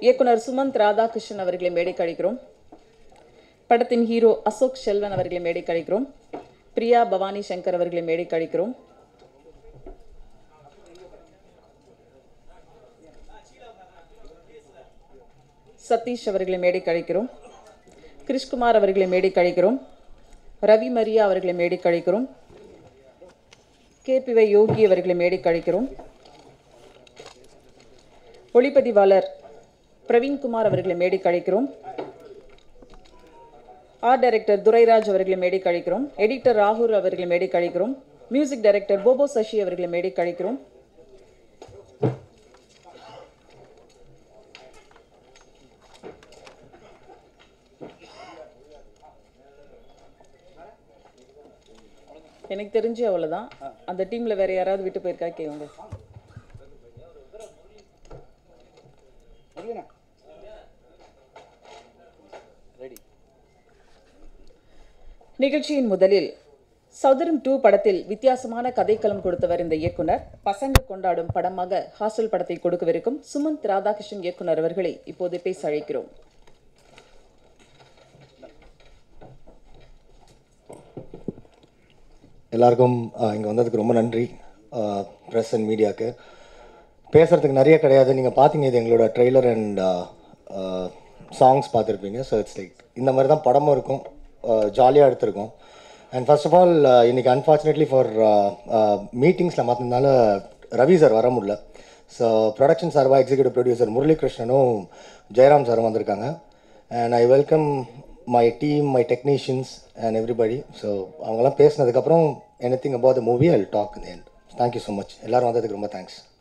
இயக்குனர் சுமந்த் ராதாகிருஷ்ணன் அவர்களை மேடை கழிக்கிறோம் படத்தின் ஹீரோ அசோக் செல்வன் அவர்களை மேடை கழிக்கிறோம் பிரியா பவானி சங்கர் அவர்களை மேடை கழிக்கிறோம் சதீஷ் அவர்களை மேடை கழிக்கிறோம் கிருஷ்குமார் அவர்களை மேடை கழிக்கிறோம் ரவி மரியா அவர்களை மேடை கழிக்கிறோம் கேபிவை யோகி அவர்களை மேடை கழிக்கிறோம் ஒளிப்பதிவாளர் பிரவீன்குமார் அவர்களை மேடை கழிக்கிறோம் ஆர்ட் டைரக்டர் துரைராஜ் அவர்களை மேடை கழிக்கிறோம் எடிட்டர் ராகுல் அவர்களை மேடை கழிக்கிறோம் மியூசிக் டைரக்டர் போபோ சசி அவர்களை மேடை கழிக்கிறோம் எனக்கு தெரிஞ்சு அவ்வளவுதான் அந்த டீம்ல வேற யாராவது விட்டு போயிருக்கா கேளுங்க நிகழ்ச்சியின் முதலில் சௌதரம் டூ படத்தில் வித்தியாசமான கதைக்களம் கொடுத்தவர் இந்த இயக்குனர் பசங்க கொண்டாடும் படமாக ஹாஸ்டல் படத்தை கொடுக்கவிருக்கும் சுமந்த் ராதாகிருஷ்ணன் இயக்குனர் அவர்களை இப்போது பேச அழைக்கிறோம் எல்லாருக்கும் இங்கே வந்ததுக்கு ரொம்ப நன்றி ப்ரெஸ் அண்ட் மீடியாவுக்கு பேசுகிறதுக்கு நிறைய கிடையாது நீங்கள் பார்த்தீங்க இது எங்களோட ட்ரெய்லர் அண்ட் சாங்ஸ் பார்த்துருப்பீங்க ஸோ இட்ஸ் லைக் இந்த மாதிரி தான் படமும் இருக்கும் ஜாலியாக எடுத்திருக்கோம் அண்ட் ஃபர்ஸ்ட் ஆஃப் ஆல் இன்னைக்கு அன்ஃபார்ச்சுனேட்லி ஃபார் மீட்டிங்ஸில் மாற்றினால ரவி சார் வர முடியல ஸோ ப்ரொடக்ஷன் சார்பாக எக்ஸிக்யூட்டிவ் ப்ரொடியூசர் முரளிகிருஷ்ணனும் ஜெயராம் சாரும் வந்திருக்காங்க and I welcome my team my technicians and everybody so அவங்கெல்லாம் பேசினதுக்கப்புறம் anything about the movie I talk in end thank you so much எல்லோரும் வந்ததுக்கு ரொம்ப தேங்க்ஸ்